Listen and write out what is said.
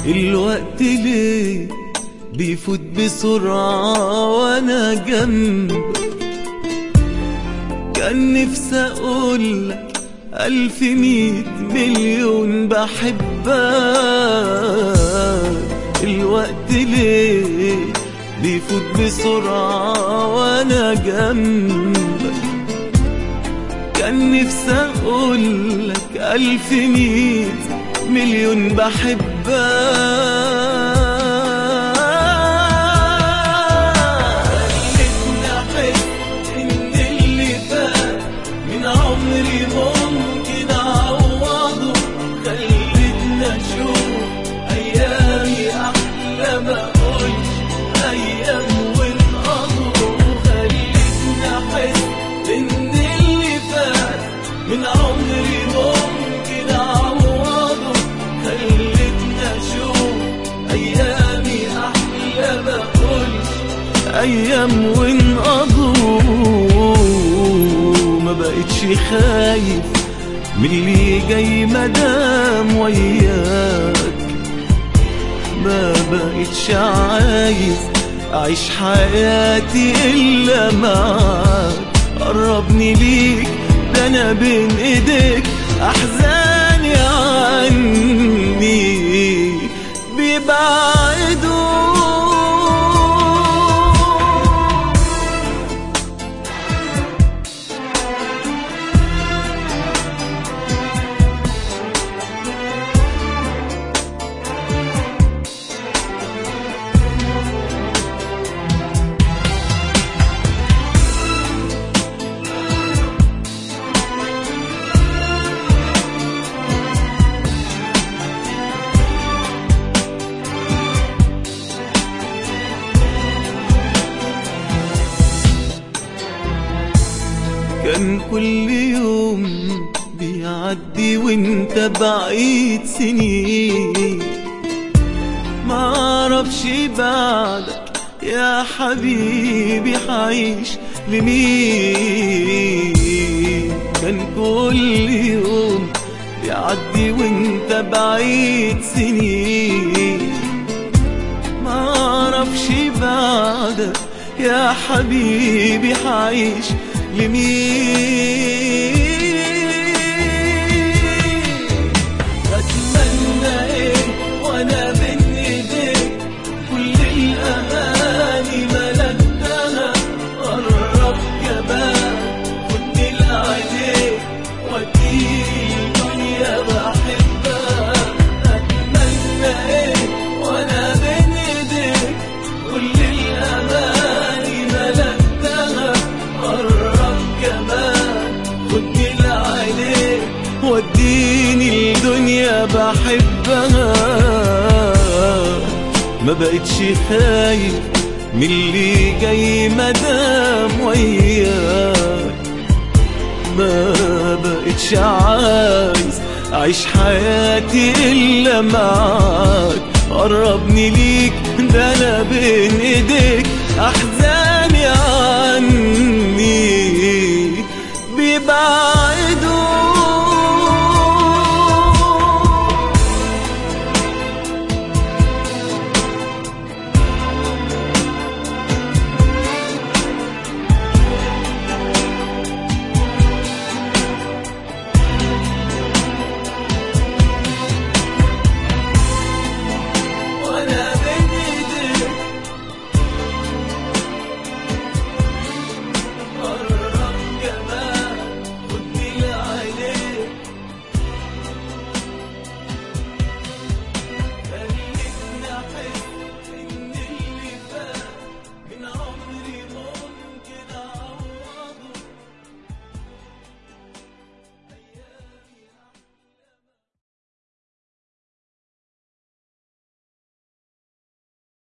الوقت ليه بيفوت بسرعة وانا جنبك كان نفسي اقولك ألف ميت مليون بحبك الوقت ليه بيفوت بسرعة وانا جنبك كان نفسي اقولك ألف ميت مليون بحبك ان اللي فات من عمري ممكن اعوضه خلتني اشوف ايامي احلى ما اقولش ايام وانقضوا خلتني احس ان اللي فات من عمري ممكن اعوضه خلتني اشوف ايامي احلى ما اقولش ايام وانقضوا ما بقتش خايف من اللي جاي مدام وياك ما بقتش عايز اعيش حياتي الا معاك قربني ليك ده انا بين ايديك احزاني عني بيبعدوا كان كل يوم بيعدي وانت بعيد سنين ما اعرفش بعدك يا حبيبي حعيش لمين كان كل يوم بيعدي وانت بعيد سنين ما اعرفش بعدك يا حبيبي حعيش لمين اتمنى ايه وانا بين ايديك كل الاماني ملكتها قرب جبال خدني لعينيك وديني الدنيا بحبها اتمنى ايه وانا بين ايديك كل الاماني ملكتها قرب كمان خدني لعينيك وديني الدنيا بحبها ما بقتش خايف من اللي جاي مدام وياك ما بقتش عايز اعيش حياتي الا معاك قربني ليك ده انا بين ايديك احزان